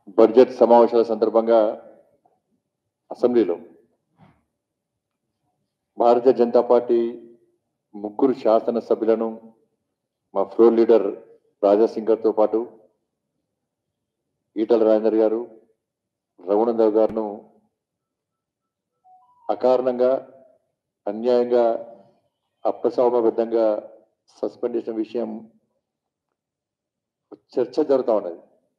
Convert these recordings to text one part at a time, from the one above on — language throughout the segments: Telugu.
బడ్జెట్ సమావేశాల సందర్భంగా అసెంబ్లీలో భారతీయ జనతా పార్టీ ముగ్గురు శాసనసభ్యులను మా ఫ్లోర్ లీడర్ రాజాసింగ్ గారితో పాటు ఈటల రాజేందర్ గారు రఘునందవ్ గారును అకారణంగా అన్యాయంగా అప్రసామబద్ధంగా సస్పెండ్ చేసిన విషయం చర్చ జరుగుతూ ఉన్నది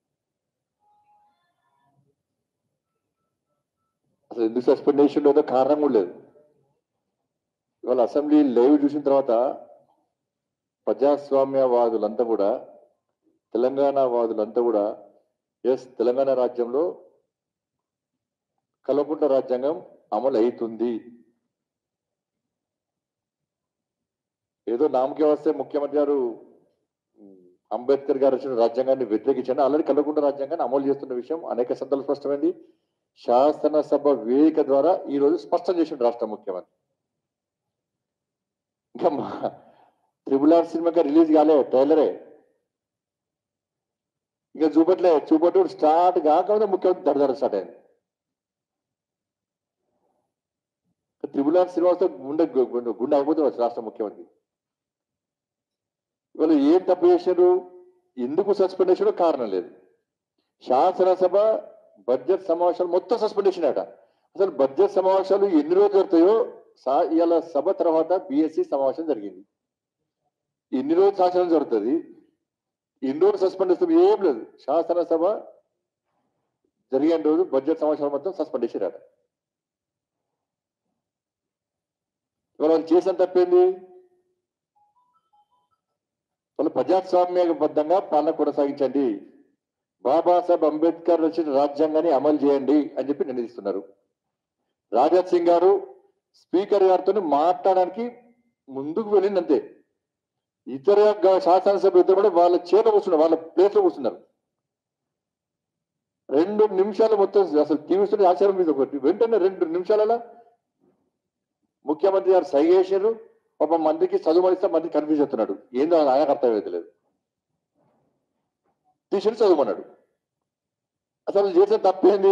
అసలు ఎందుకు సస్పెండ్ చేసిండో ఏదో కారణం కూడా లేదు ఇవాళ అసెంబ్లీ లైవ్ చూసిన తర్వాత ప్రజాస్వామ్యవాదులంతా కూడా తెలంగాణ వాదులంతా కూడా ఎస్ తెలంగాణ రాజ్యంలో కల్వకుంట్ల రాజ్యాంగం అమలు అవుతుంది ఏదో నామకే వస్తే ముఖ్యమంత్రి గారు ఉమ్, అంబేద్కర్ గారు వచ్చిన రాజ్యాంగాన్ని వ్యతిరేకించండి ఆల్రెడీ కల్వకుంట్ల రాజ్యాంగాన్ని అమలు చేస్తున్న విషయం అనేక సందర్భాలు స్పష్టమైంది శాసనసభ వేదిక ద్వారా ఈ రోజు స్పష్టం చేసిండు రాష్ట్ర ముఖ్యమంత్రి ఇంకా మా త్రిబుల్ ఆర్ సినిమాగా రిలీజ్ కాలే ట్రైలరే ఇంకా చూపట్లే చూపట్టు స్టార్ట్ కాకపోతే ముఖ్యమంత్రి దడదడ స్టార్ట్ అయింది త్రిబుల్ ఆర్ సినిమా వస్తే గుండె గుండె గుండె అయిపోతుంది రాష్ట్ర ముఖ్యమంత్రి ఇవాళ ఏం తప్పు చేశారు ఎందుకు సస్పెండ్ చేసాడో కారణం లేదు శాసనసభ బడ్జెట్ సమావేశాలు మొత్తం సస్పెండ్ చేసినాట అసలు బడ్జెట్ సమావేశాలు ఎన్ని రోజులు జరుగుతాయో సా ఇవాళ సభ తర్వాత బిఎస్సి సమావేశం జరిగింది ఎన్ని రోజులు శాసనం జరుగుతుంది ఎన్ని రోజులు సస్పెండ్ చేస్తుంది ఏం లేదు శాసనసభ జరిగిన రోజు బడ్జెట్ సమావేశాలు మొత్తం సస్పెండ్ చేసిరాట ఇవాళ వాళ్ళు చేసిన తప్పేంది వాళ్ళు ప్రజాస్వామ్యబద్ధంగా పాలన కొనసాగించండి బాబాసాహెబ్ అంబేద్కర్ రచించిన రాజ్యాంగాన్ని అమలు చేయండి అని చెప్పి నిర్ణయిస్తున్నారు రాజాత్ సింగ్ గారు స్పీకర్ గారితో మాట్లాడడానికి ముందుకు వెళ్ళింది అంతే ఇతర గ- శాసనసభ ఇద్దరు కూడా వాళ్ళ చేత కూర్చున్నారు వాళ్ళ ప్లేస్ లో కూర్చున్నారు రెండు నిమిషాలు మొత్తం అసలు తీవిస్తుంటే ఆశ్చర్యం మీద ఒకటి వెంటనే రెండు నిమిషాలలో ముఖ్యమంత్రి గారు సై చేశారు ఒక మందికి చదువు మనిస్తే మంది కన్ఫ్యూజ్ అవుతున్నాడు ఏందో ఆయన అర్థం లేదు తీసి చదువుమన్నాడు అసలు చేసిన తప్పేంది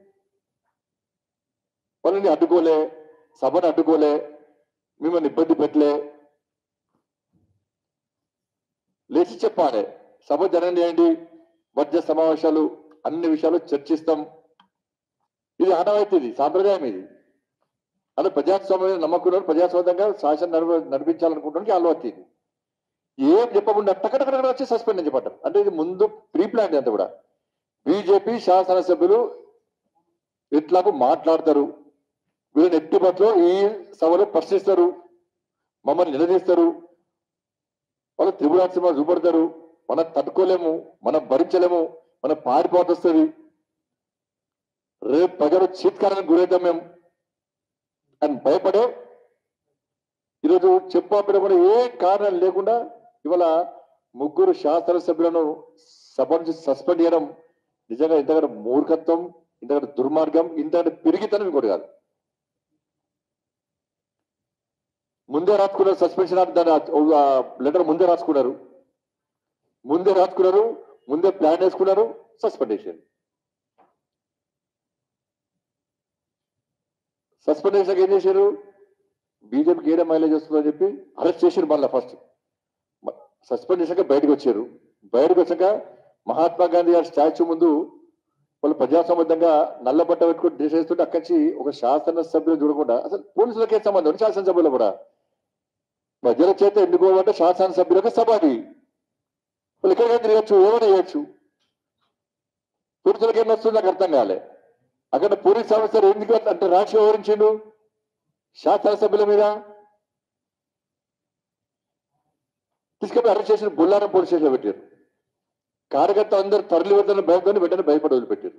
వాళ్ళని అడ్డుకోలే సభను అడ్డుకోలే మిమ్మల్ని ఇబ్బంది పెట్టలే లేచి చెప్పాలి సభ జనం చేయండి బడ్జెట్ సమావేశాలు అన్ని విషయాలు చర్చిస్తాం ఇది ఆనవాయితీ ఇది సాంప్రదాయం ఇది అలా ప్రజాస్వామ్యం నమ్మకున్నారు ప్రజాస్వామ్యంగా శాసనం నడిప నడిపించాలనుకుంటానికి అలవాటు ఇది ఏం చెప్పకుండా టకటకట వచ్చి సస్పెండ్ అని చెప్పారు అంటే ఇది ముందు ప్రీ ప్లాన్ అంతా కూడా బీజేపీ శాసనసభ్యులు ఇట్లాగూ మాట్లాడతారు వీళ్ళని ఎట్టి పట్ల ఈ సభలో ప్రశ్నిస్తారు మమ్మల్ని నిలదీస్తారు వాళ్ళు త్రిపుర సినిమా చూపడతారు మనం తట్టుకోలేము మనం భరించలేము మనం పారిపోతొస్తుంది రేపు ప్రజలు చీత్కారానికి గురవుతాం మేము అని భయపడే ఈరోజు చెప్పాపిన కూడా ఏ కారణం లేకుండా ఇవాళ ముగ్గురు శాసనసభ్యులను సభ నుంచి సస్పెండ్ చేయడం నిజంగా ఇంతకంటే మూర్ఖత్వం ఇంతకంటే దుర్మార్గం ఇంతకంటే పెరిగితనం ఇంకోటి కాదు ముందే రాసుకున్నారు సస్పెన్షన్ ఆఫ్ దాని లెటర్ ముందే రాసుకున్నారు ముందే రాసుకున్నారు ముందే ప్లాన్ వేసుకున్నారు సస్పెండ్ చేశారు సస్పెండ్ చేశాక ఏం చేశారు బీజేపీకి ఏడే మైలేజ్ వస్తుందని చెప్పి అరెస్ట్ చేశారు మళ్ళీ ఫస్ట్ సస్పెండ్ చేశాక బయటకు వచ్చారు బయటకు వచ్చాక మహాత్మా గాంధీ గారి స్టాచ్యూ ముందు వాళ్ళు ప్రజాసంబద్ధంగా నల్ల బట్ట పెట్టుకుని చేసేస్తుంటే అక్కడి నుంచి ఒక శాసన సభ్యులు చూడకుండా అసలు పోలీసులకే సంబంధం ఉంది శాసనసభ్యులు కూడా ప్రజల చేత ఎన్నుకోవాలంటే శాసనసభ్యులకు సభ అది వాళ్ళు ఎక్కడికైనా తిరగచ్చు ఏమైనా చేయొచ్చు పోలీసులకి ఏం వస్తుంది నాకు అర్థం కాలే అక్కడ పోలీస్ ఆఫీసర్ ఎందుకు అంటే రాష్ట్రం వివరించిండు శాసనసభ్యుల మీద తీసుకెళ్ళి అరెస్ట్ చేసిన బుల్లారం పోలీస్ స్టేషన్లో పెట్టారు కార్యకర్త అందరు తరలి వద్దని భయంతో వెంటనే భయపడి వదిలిపెట్టారు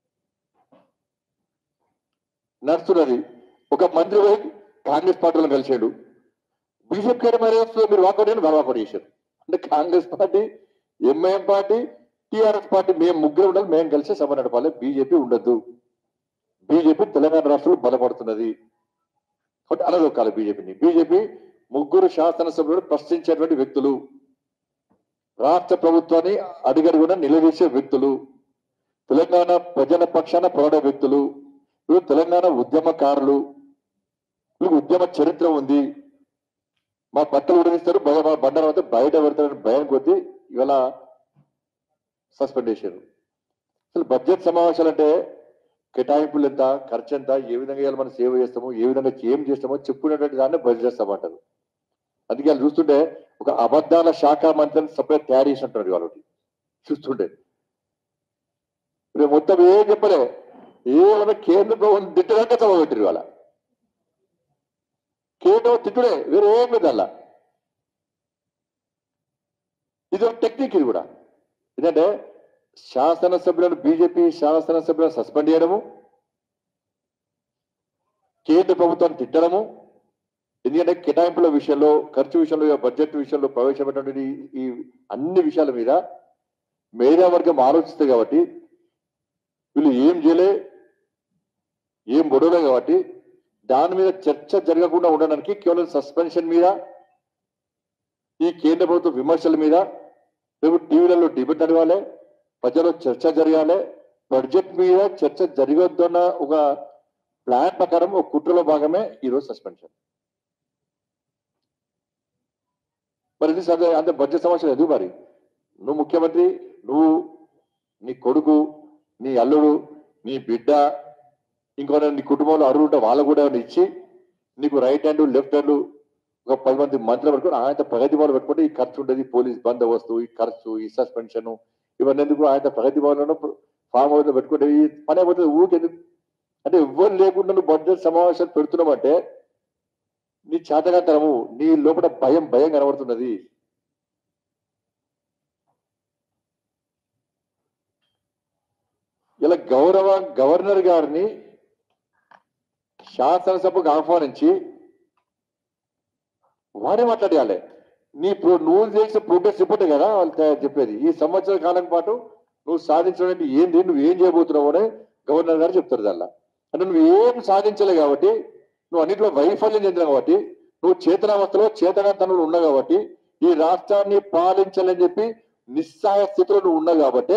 నడుస్తున్నది ఒక మంత్రి పోయి కాంగ్రెస్ పార్టీలో కలిసాడు బీజేపీ గారు మరి వస్తుంది మీరు వాకౌట్ అని వాకౌట్ చేశారు అంటే Congress party MIM party TRS party మేము ముగ్గురు ఉండాలి మేము కలిసి సభ నడపాలి బీజేపీ ఉండద్దు బీజేపీ తెలంగాణ రాష్ట్రంలో బలపడుతున్నది కాబట్టి అనదొక్కాలి బీజేపీని బీజేపీ ముగ్గురు శాసనసభ్యులు ప్రశ్నించేటువంటి వ్యక్తులు రాష్ట్ర ప్రభుత్వాన్ని అడుగడుగున నిలదీసే వ్యక్తులు తెలంగాణ ప్రజల పక్షాన పోరాడే వ్యక్తులు వీళ్ళు తెలంగాణ ఉద్యమకారులు వీళ్ళకి ఉద్యమ చరిత్ర ఉంది మా బట్టలు ఉడదీస్తారు భయ బండారం అయితే బయట పెడతారని భయం కొద్దీ ఇవాళ సస్పెండ్ చేశారు అసలు బడ్జెట్ సమావేశాలు అంటే కేటాయింపులు ఎంత ఖర్చు ఎంత ఏ విధంగా ఇవాళ మనం సేవ చేస్తామో ఏ విధంగా ఏం చేస్తామో చెప్పుకునేటువంటి దాన్ని బడ్జెట్ సభ అంటారు అందుకే వాళ్ళు చూస్తుంటే ఒక అబద్ధాల శాఖ మంత్రిని సపరేట్ తయారు చేసి అంటారు వాళ్ళకి చూస్తుంటే ఇప్పుడు మొత్తం ఏం చెప్పలే ఏమైనా కేంద్ర ప్రభుత్వం తిట్టడానికి సభ పెట్టారు వాళ్ళ కేంద్రం తిట్టుడే వేరే ఏం లేదు అలా ఇది ఒక టెక్నిక్ ఇది కూడా ఎందుకంటే శాసనసభ్యులను బీజేపీ శాసనసభ్యులను సస్పెండ్ చేయడము కేంద్ర ప్రభుత్వాన్ని తిట్టడము ఎందుకంటే కేటాయింపుల విషయంలో ఖర్చు విషయంలో బడ్జెట్ విషయంలో ప్రవేశపెట్టినటువంటి ఈ- ఈ అన్ని విషయాల మీద మేధావర్గం ఆలోచిస్తుంది కాబట్టి వీళ్ళు ఏం చేయలే ఏం గొడవలే కాబట్టి దాని మీద చర్చ జరగకుండా ఉండడానికి కేవలం సస్పెన్షన్ మీద ఈ కేంద్ర ప్రభుత్వ విమర్శల మీద రేపు టీవీలలో డిబేట్ జరగాలి ప్రజల్లో చర్చ జరగాలి బడ్జెట్ మీద చర్చ జరగొద్దన్న ఒక ప్లాన్ ప్రకారం ఒక కుట్రలో భాగమే ఈరోజు సస్పెన్షన్ మరి ఇది సరే అంత బడ్జెట్ సమస్యలు ఎందుకు మరి నువ్వు ముఖ్యమంత్రి నువ్వు నీ కొడుకు నీ అల్లుడు నీ బిడ్డ ఇంకో నీ కుటుంబంలో అరువు ఉంటే వాళ్ళు కూడా ఏమైనా ఇచ్చి నీకు రైట్ హ్యాండ్ లెఫ్ట్ హ్యాండ్ ఒక పది మంది మంత్రులు పెట్టుకుని ఆయన ప్రగతి భవన్ పెట్టుకుంటే ఈ ఖర్చు ఉండేది పోలీస్ బందోబస్తు ఈ ఖర్చు ఈ సస్పెన్షన్ ఇవన్నీ ఎందుకు ఆయన ప్రగతి భవన్ ఫామ్ హౌస్ లో పెట్టుకుంటే ఈ పని అయిపోతుంది ఊరికెందుకు అంటే ఎవ్వరు లేకుండా నువ్వు బడ్జెట్ సమావేశాలు పెడుతున్నావంటే నీ చేతగాతనము నీ లోపల భయం భయం కనబడుతున్నది ఇలా గౌరవ గవర్నర్ గారిని శాసనసభకు ఆహ్వానించి వారే మాట్లాడాలి నీ ప్రో నువ్వు చేసిన ప్రోగ్రెస్ రిపోర్ట్ కదా వాళ్ళు తే- చెప్పేది ఈ సంవత్సర కాలం పాటు నువ్వు సాధించడం ఏంది నువ్వు ఏం చేయబోతున్నావు అని గవర్నర్ గారు చెప్తారు దానిలో అంటే నువ్వు ఏం సాధించలే కాబట్టి నువ్వు అన్నింటిలో వైఫల్యం చెందినావు కాబట్టి నువ్వు చేతనావస్థలో చేతనాతనంలో ఉన్నావు కాబట్టి ఈ రాష్ట్రాన్ని పాలించాలని చెప్పి నిస్సహాయ స్థితిలో నువ్వు ఉన్నావు కాబట్టి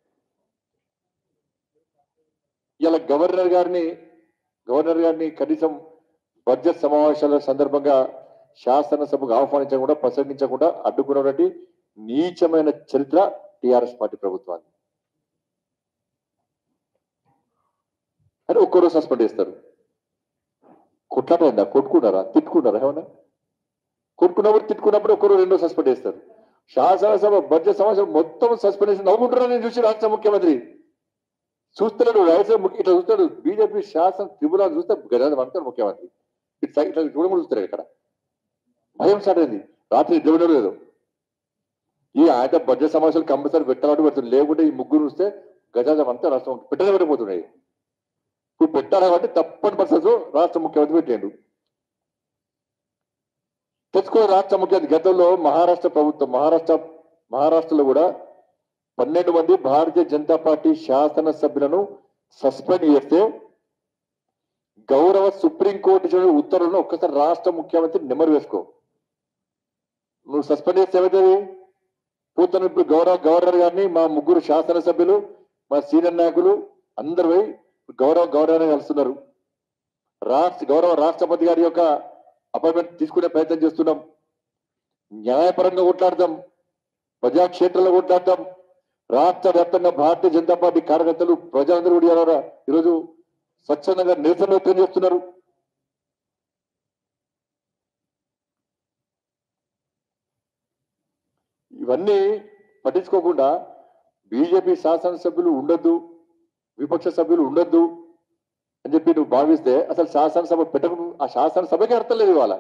ఇలా గవర్నర్ గారిని గవర్నర్ గారిని కనీసం బడ్జెట్ సమావేశాల సందర్భంగా శాసనసభకు ఆహ్వానించకుండా ప్రసంగించకుండా అడ్డుకున్నటువంటి నీచమైన చరిత్ర టిఆర్ఎస్ పార్టీ ప్రభుత్వాన్ని అని ఒక్కరోజు సస్పెండ్ చేస్తారు కొట్లాట అయిందా కొట్టుకున్నారా తిట్టుకున్నారా ఏమన్నా కొట్టుకున్నప్పుడు తిట్టుకున్నప్పుడు ఒక్కరు రెండో సస్పెండ్ చేస్తారు శాసనసభ బడ్జెట్ సమావేశం మొత్తం సస్పెండ్ చేసి నవ్వుకుంటున్నా నేను చూసి రాష్ట్ర ముఖ్యమంత్రి చూస్తున్నాడు రాజ్యసభ ముఖ్య ఇట్లా చూస్తాడు బీజేపీ శాసన త్రిపురాలు చూస్తే గజాన్ని పడతాడు ముఖ్యమంత్రి ఇట్లా ఇట్లా చూడమని చూస్తారు ఇక్కడ భయం స్టార్ట్ అయింది రాత్రి నిద్ర లేదు ఈ ఆయన బడ్జెట్ సమావేశాలు కంపల్సరీ పెట్టాలంటే పెడుతుంది లేకుంటే ఈ ముగ్గురు చూస్తే గజాజం అంతా రాష్ట్రం పెట్టనే పెట్టిపోతున్నాయి ఇప్పుడు పెట్టాలి కాబట్టి తప్పని పరిస్థితుల్లో రాష్ట్ర ముఖ్యమంత్రి పెట్టాడు తెచ్చుకో రాష్ట్ర ముఖ్యమంత్రి గతంలో మహారాష్ట్ర ప్రభుత్వం మహారాష్ట్ర మహారాష్ట్రలో కూడా పన్నెండు మంది భారతీయ జనతా పార్టీ శాసనసభ్యులను సస్పెండ్ చేస్తే గౌరవ సుప్రీంకోర్టు ఇచ్చిన ఉత్తర్వులను ఒక్కసారి రాష్ట్ర ముఖ్యమంత్రి నెమరు వేసుకో నువ్వు సస్పెండ్ చేస్తే ఏమవుతుంది పూతను ఇప్పుడు గౌరవ గవర్నర్ గారిని మా ముగ్గురు శాసనసభ్యులు మా సీనియర్ నాయకులు అందరు పోయి గౌరవ గవర్నర్ కలుస్తున్నారు రాష్ట్ర గౌరవ రాష్ట్రపతి గారి యొక్క అపాయింట్మెంట్ తీసుకునే ప్రయత్నం చేస్తున్నాం న్యాయపరంగా కొట్లాడతాం ప్రజాక్షేత్రంలో కొట్లాడతాం రాష్ట్ర వ్యాప్తంగా భారతీయ జనతా పార్టీ కార్యకర్తలు ప్రజలందరూ కూడా ఇవాళ ఈరోజు స్వచ్ఛందంగా నిరసన వ్యక్తం చేస్తున్నారు ఇవన్నీ పట్టించుకోకుండా బీజేపీ శాసనసభ్యులు ఉండొద్దు విపక్ష సభ్యులు ఉండొద్దు అని చెప్పి నువ్వు భావిస్తే అసలు శాసనసభ పెట్టక ఆ శాసనసభకే అర్థం లేదు ఇవాళ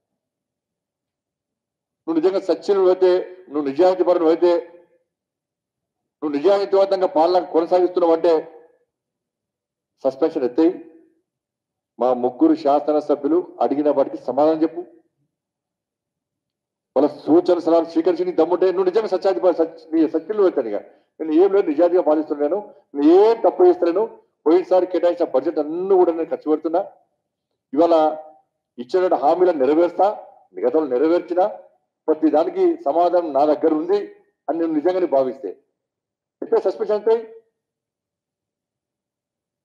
నువ్వు నిజంగా సత్యులు అయితే నువ్వు నిజాయితీ పరుడు అయితే నువ్వు నిజాయితీవంతంగా పాలన కొనసాగిస్తున్నావు అంటే సస్పెన్షన్ ఎత్తాయి మా ముగ్గురు శాసనసభ్యులు అడిగిన వాటికి సమాధానం చెప్పు వాళ్ళ సూచన సలహాలు స్వీకరించి నీ దమ్ముంటే నువ్వు నిజంగా సత్యాధి సత్యులు అవుతాను ఇక నేను ఏం లేదు నిజాయితీగా పాలిస్తున్నాను నేను ఏం తప్పు చేస్తున్నాను పోయినసారి కేటాయించిన బడ్జెట్ అన్ని కూడా నేను ఖర్చు పెడుతున్నా ఇవాళ ఇచ్చిన హామీలను నెరవేర్స్తా మిగతాలు నెరవేర్చినా ప్రతి దానికి సమాధానం నా దగ్గర ఉంది అని నేను నిజంగానే భావిస్తే ఎట్లా సస్పెన్షన్ అవుతాయి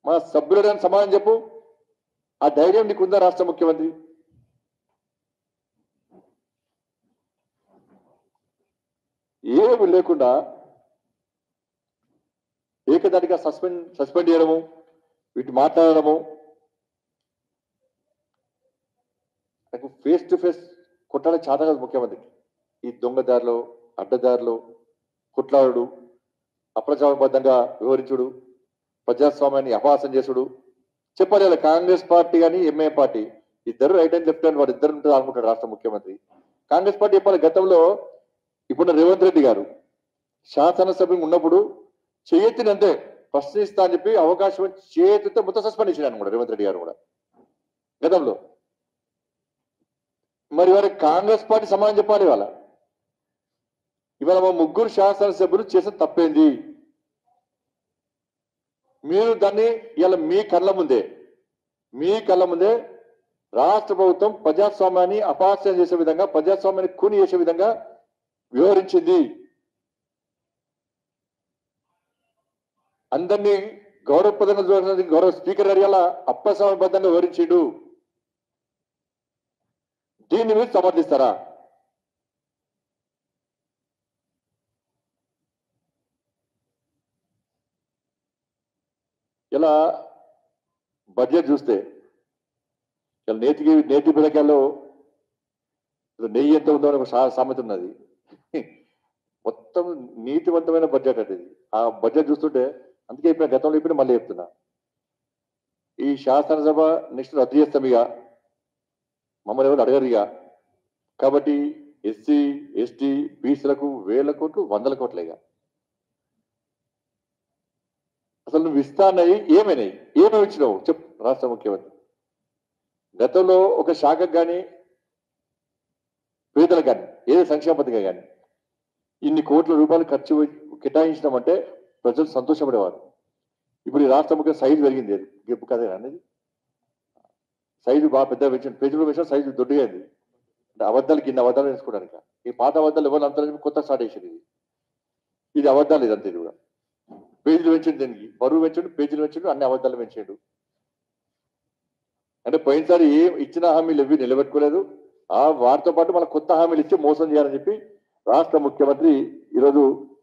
మా సభ్యులని సమాధానం చెప్పు ఆ ధైర్యం నీకుందా రాష్ట్ర ముఖ్యమంత్రి ఏమి లేకుండా ఏకదాటిగా సస్పెండ్ సస్పెండ్ చేయడము వీటి మాట్లాడడము నాకు ఫేస్ టు ఫేస్ కొట్టడం చేత కాదు ముఖ్యమంత్రికి ఈ దొంగదారిలో అడ్డదారిలో కొట్లాడు అప్రజాబద్ధంగా వివరించుడు ప్రజాస్వామ్యాన్ని అపహాసం చేసుడు చెప్పాలి ఇలా కాంగ్రెస్ పార్టీ కానీ ఎంఏ పార్టీ ఇద్దరు రైట్ అండ్ లెఫ్ట్ హ్యాండ్ వాడు ఇద్దరు ఉంటారు అనుకుంటాడు రాష్ట్ర ముఖ్యమంత్రి కాంగ్రెస్ పార్టీ చెప్పాలి గతంలో ఇప్పుడు రేవంత్ రెడ్డి గారు శాసనసభ ఉన్నప్పుడు చేయెత్తిన అంతే ప్రశ్నిస్తా అని చెప్పి అవకాశం ఇచ్చి చేతితో మొత్తం సస్పెండ్ చేసినాను కూడా రేవంత్ రెడ్డి గారు కూడా గతంలో మరి వారి కాంగ్రెస్ పార్టీ సమాధానం చెప్పాలి ఇవాళ ఇవాళ మా ముగ్గురు శాసనసభ్యులు చేసిన తప్పేంది మీరు దాన్ని ఇవాళ మీ కళ్ళ ముందే మీ కళ్ళ ముందే రాష్ట్ర ప్రభుత్వం ప్రజాస్వామ్యాన్ని అపహాస్యం చేసే విధంగా ప్రజాస్వామ్యాన్ని కూని చేసే విధంగా వివరించింది అందరినీ గౌరవప్రదంగా చూడాలని గౌరవ స్పీకర్ గారి అలా అప్పసమబద్ధంగా వివరించిండు దీన్ని మీరు సమర్థిస్తారా ఇలా బడ్జెట్ చూస్తే ఇలా నేతికి నేతి పిల్లకాయల్లో నెయ్యి ఎంత ఉందో అని ఒక సా- సామెత ఉన్నది మొత్తం నీతివంతమైన బడ్జెట్ అంటే ఇది ఆ బడ్జెట్ చూస్తుంటే అందుకే ఇప్పుడు గతంలో ఇప్పుడు మళ్ళీ చెప్తున్నా ఈ శాసనసభ నెక్స్ట్ రద్దు చేస్తాం ఇక మమ్మల్ని ఎవరు అడగరు ఇక కాబట్టి ఎస్సీ ఎస్టీ బీసీలకు వేల కోట్లు వందల కోట్లే ఇక అసలు నువ్వు ఇస్తానవి ఏమైనాయి ఏమేమి ఇచ్చినావు చెప్పు రాష్ట్ర ముఖ్యమంత్రి గతంలో ఒక శాఖకు కానీ పేదలకు కానీ ఏదో సంక్షేమ పథకం కానీ ఇన్ని కోట్ల రూపాయలు ఖర్చు కేటాయించినామంటే ప్రజలు సంతోషపడేవారు ఇప్పుడు ఈ రాష్ట్ర ముఖ్య సైజు పెరిగింది గెప్పు కదే అనేది సైజు బాగా పెద్ద పెంచండి పేజీలో పెంచిన సైజు దొడ్డుగా అయింది అంటే అబద్ధాలు కింద అబద్ధాలు వేసుకోవడానికి ఈ పాత అబద్ధాలు ఎవరు అంతా కొత్త స్టార్ట్ చేసింది ఇది ఇది అబద్ధాలు ఇదంతా ఇది కూడా పేజీలు పెంచండి దీనికి బరువు పెంచండి పేజీలు పెంచండి అన్ని అబద్ధాలు పెంచాడు అంటే పోయినసారి ఏం ఇచ్చిన హామీలు ఎవి నిలబెట్టుకోలేదు ఆ వారితో పాటు మన కొత్త హామీలు ఇచ్చి మోసం చేయాలని చెప్పి రాష్ట్ర ముఖ్యమంత్రి ఈరోజు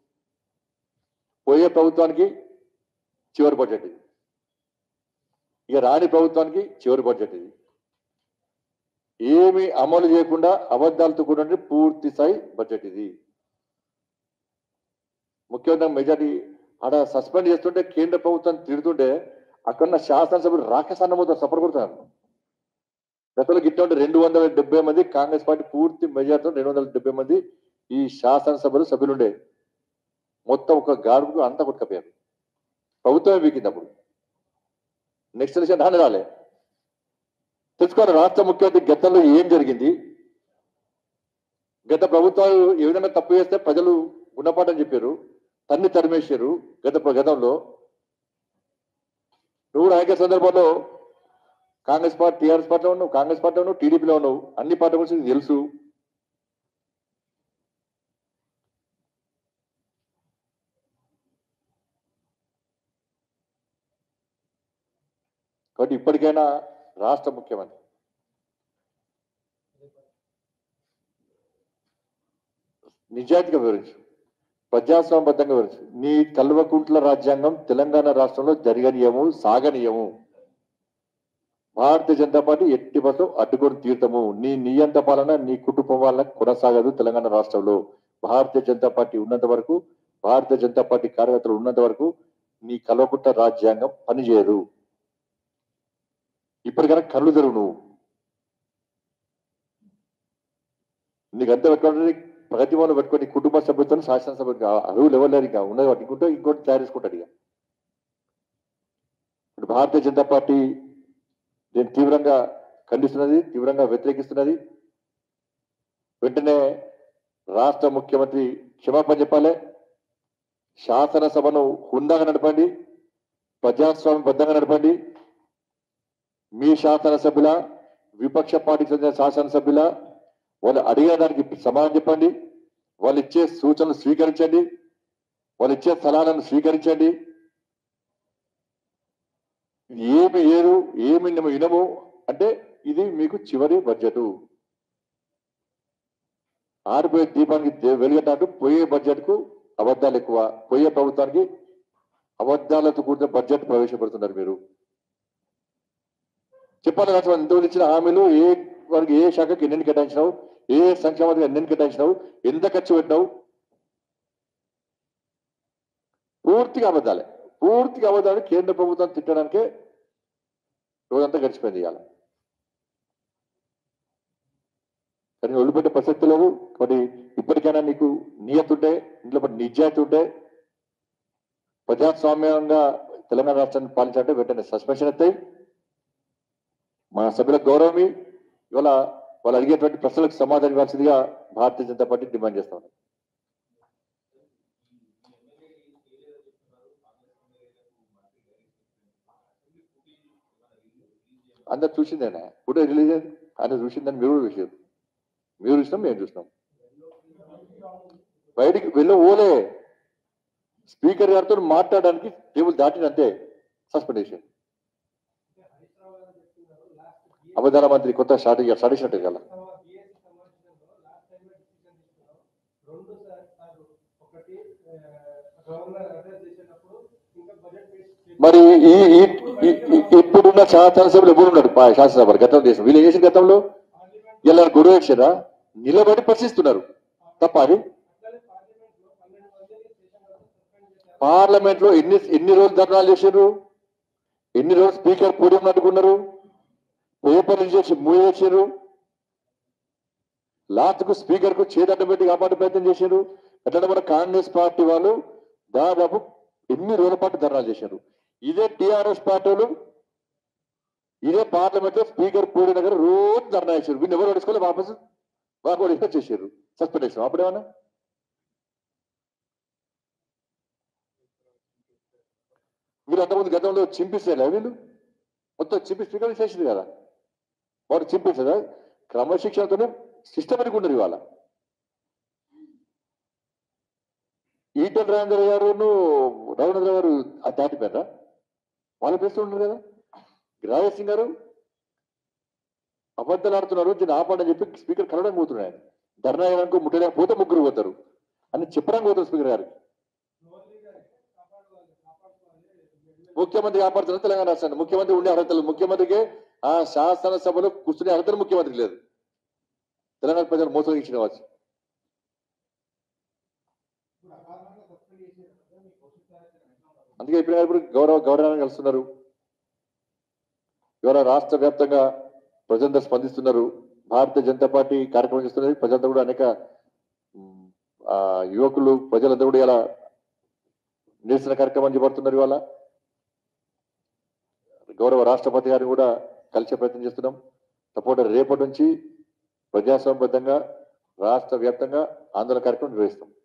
పోయే ప్రభుత్వానికి చివరి బడ్జెట్ ఇది ఇక రాని ప్రభుత్వానికి చివరి బడ్జెట్ ఇది ఏమి అమలు చేయకుండా అబద్ధాలతో కూడిన పూర్తి స్థాయి బడ్జెట్ ఇది ముఖ్యమంత్రి మెజార్టీ ఆడ సస్పెండ్ చేస్తుంటే కేంద్ర ప్రభుత్వం తిడుతుంటే అక్కడున్న శాసనసభ్యులు రాక్షసన్నమవుతారు సపోర్ట్ కొడుతున్నారు గతంలో గిట్ట ఉంటే రెండు వందల డెబ్బై మంది కాంగ్రెస్ పార్టీ పూర్తి మెజార్టీతో రెండు వందల డెబ్బై మంది ఈ శాసనసభలు సభ్యులుండే మొత్తం ఒక గాడుకు అంతా కొట్టుకపోయారు ప్రభుత్వమే వీకింది అప్పుడు నెక్స్ట్ ఎలక్షన్ రాని రాలే తెలుసుకోవాలి రాష్ట్ర ముఖ్యమంత్రి గతంలో ఏం జరిగింది గత ప్రభుత్వాలు ఏ విధంగా తప్పు చేస్తే ప్రజలు గుణపాఠం చెప్పారు తన్ని తరిమేశారు గత ప్ర- గతంలో నువ్వు కూడా అనేక సందర్భాల్లో కాంగ్రెస్ పార్టీ టీఆర్ఎస్ పార్టీలో ఉన్నావు కాంగ్రెస్ పార్టీలో ఉన్నావు టీడీపీలో ఉన్నావు అన్ని పార్టీల గురించి నీకు తెలుసు కాబట్టి ఇప్పటికైనా రాష్ట్ర ముఖ్యమంత్రి నిజాయితీగా వివరించు ప్రజాస్వామ్యబద్ధంగా వివరించు నీ కల్వకుంట్ల రాజ్యాంగం తెలంగాణ రాష్ట్రంలో జరగనీయము సాగనీయము భారతీయ జనతా పార్టీ ఎట్టి బస్సు అడ్డుకొని తీర్థము నీ నియంత పాలన నీ కుటుంబం వల్ల కొనసాగదు తెలంగాణ రాష్ట్రంలో భారతీయ జనతా పార్టీ ఉన్నంత వరకు భారతీయ జనతా పార్టీ కార్యకర్తలు ఉన్నంత వరకు నీ కల్వకుంట్ల రాజ్యాంగం పనిచేయదు ఇప్పటికైనా కళ్ళు తెరువు నువ్వు నీకు అంతా పెట్టుకోవడానికి ప్రగతి భవన్ పెట్టుకొని కుటుంబ సభ్యులతో శాసనసభ అరువులు ఎవరు లేరు ఇంకా ఉన్నది వాటి ఇంకోటి ఇంకోటి తయారు చేసుకుంటాడు ఇక ఇప్పుడు భారతీయ జనతా పార్టీ దీన్ని తీవ్రంగా ఖండిస్తున్నది తీవ్రంగా వ్యతిరేకిస్తున్నది వెంటనే రాష్ట్ర ముఖ్యమంత్రి క్షమాపణ చెప్పాలి శాసనసభను హుందాగా నడపండి ప్రజాస్వామ్యబద్ధంగా నడపండి మీ శాసనసభ్యుల విపక్ష పార్టీకి చెందిన శాసనసభ్యుల వాళ్ళు అడిగిన దానికి సమాధానం చెప్పండి వాళ్ళు ఇచ్చే సూచనలు స్వీకరించండి వాళ్ళు ఇచ్చే సలహాలను స్వీకరించండి ఇది ఏమి ఏరు ఏమి నిమ- వినము అంటే ఇది మీకు చివరి బడ్జెట్ ఆరిపోయే దీపానికి దే- వెలుగటానికి పోయే బడ్జెట్ కు అబద్ధాలు ఎక్కువ పోయే ప్రభుత్వానికి అబద్ధాలతో కూడిన బడ్జెట్ ప్రవేశపెడుతున్నారు మీరు చెప్పాలి కదా ఇంతకుముందు ఇచ్చిన హామీలు ఏ వారికి ఏ శాఖకి ఎన్నెన్ని కేటాయించినావు ఏ సంక్షేమానికి ఎన్నెన్ని కేటాయించినావు ఎంత ఖర్చు పెట్టినావు పూర్తిగా అబద్ధాలే పూర్తిగా అబద్ధాలు కేంద్ర ప్రభుత్వం తిట్టడానికే రోజంతా గడిచిపోయింది ఇవాళ కానీ వదిలిపెట్టే ప్రసక్తి లేదు కాబట్టి ఇప్పటికైనా నీకు నియత ఉంటే ఇంట్లో పడి నిజాయితీ ఉంటే ప్రజాస్వామ్యంగా తెలంగాణ రాష్ట్రాన్ని పాలించాలంటే వెంటనే సస్పెన్షన్ ఎత్తాయి మా సభ్యుల గౌరవమి ఇవాళ వాళ్ళు అడిగేటువంటి ప్రశ్నలకు సమాధానం ఇవ్వాల్సిందిగా భారతీయ జనతా పార్టీ డిమాండ్ చేస్తా ఉంది అందరు చూసిందేనా ఫోటో రిలీజ్ అయింది ఆయన చూసిందని మీరు కూడా చూసారు మీరు చూసినాం మేము చూసినాం బయటికి వెళ్ళి ఓలే స్పీకర్ గారితో మాట్లాడడానికి టేబుల్ దాటిన అంతే సస్పెండ్ చేశారు అబద్ధాల మంత్రి కొత్త స్టార్ట్ స్టార్ట్ చేసినట్టు కదా రెండు సార్లు ఒకటి గవర్నర్ అడ్రస్ చేసేటప్పుడు ఇంకా బడ్జెట్ మరి ఈ ఈ- ఈ- ఈ- ఇప్పుడున్న శాసనసభలు ఎప్పుడు ఉన్నాడు పా- శాసనసభ గతంలో చేసిన వీళ్ళు ఏం చేసిన గతంలో ఇలా గొడవ వచ్చారా నిలబడి ప్రశ్నిస్తున్నారు తప్ప అది అట్లనే పార్లమెంట్ లో పన్నెండు మందిని స్టేషన్ వద్ద సస్పెండ్ చేశారు పార్లమెంట్ లో ఎన్ని ఎన్ని రోజులు ధర్నాలు చేశారు ఎన్ని రోజులు స్పీకర్ పోడియం నట్టుకున్నారు పేపర్లు చేసి మూవ్ చేశారు లాస్ట్ కు స్పీకర్ కు చేదడ్డం పెట్టి కాపాడే ప్రయత్నం చేశారు అట్లా మన కాంగ్రెస్ పార్టీ వాళ్ళు దాదాపు ఎన్ని రోజుల పాటు ధర్నాలు చేశారు ఇదే టిఆర్ఎస్ పార్టీలు ఇదే పార్లమెంట్ లో స్పీకర్ పూడి దగ్గర రోజు ధర్నా చేశారు వీళ్ళు ఎవరు అడుచుకోలే వాపసు వాకు చేశారు సస్పెండ్ చేశారు అప్పుడేమన్నా వీళ్ళు అంతకుముందు గతంలో చింపిస్తేలే వీళ్ళు మొత్తం చింపి స్పీకర్ చేసింది కదా వాడు చింపేసారా క్రమశిక్షణతోనే సిస్టమేటిక్ ఉన్నారు ఇవాళ ఈటల రాజేంద్ర గారును రఘునంద్ర గారు ఆ దాటిపోయారా వాళ్ళ ప్లేస్ ఉన్నారు కదా రాజేష్ సింగ్ గారు అబద్ధాలు ఆడుతున్నారు దీన్ని ఆపండి చెప్పి స్పీకర్ కలవడానికి పోతున్నాడు ఆయన ధర్నా చేయడానికి ముట్టడానికి పోతే ముగ్గురు పోతారు అని చెప్పడానికి పోతారు స్పీకర్ గారికి మోదీ గారు కాపాడుకోవాలి కాపాడుకోవాలి ముఖ్యమంత్రి కాపాడుతున్నారు తెలంగాణ రాష్ట్రాన్ని ముఖ్యమంత్రి ఉండే అర్హతలు ముఖ్యమంత్రికి ఆ శాసనసభలో కూర్చునే అర్హతలు ముఖ్యమంత్రికి లేదు తెలంగాణ ప్రజలు మోసగించిన వచ్చి ఇప్పుడు అకారణంగా సస్పెండ్ చేశారు కదా మీ భవిష్యత్ కార్యాచరణ ఎట్లా ఉండదు అందుకే ఇప్పుడు ఇప్పుడు గౌరవ గౌరవాన్ని కలుస్తున్నారు ఇవాళ రాష్ట్ర వ్యాప్తంగా ప్రజలందరూ స్పందిస్తున్నారు భారతీయ జనతా పార్టీ కార్యక్రమం చేస్తున్నది ప్రజలందరూ కూడా అనేక ఉమ్, ఆ, యువకులు ప్రజలందరూ కూడా ఇలా నిరసన కార్యక్రమం చేపడుతున్నారు ఇవాళ గౌరవ రాష్ట్రపతి గారిని కూడా కలిసే ప్రయత్నం చేస్తున్నాం తప్పకుండా రేపటి నుంచి ప్రజాస్వామ్యబద్ధంగా రాష్ట్ర వ్యాప్తంగా ఆందోళన కార్యక్రమం నిర్వహిస్తాం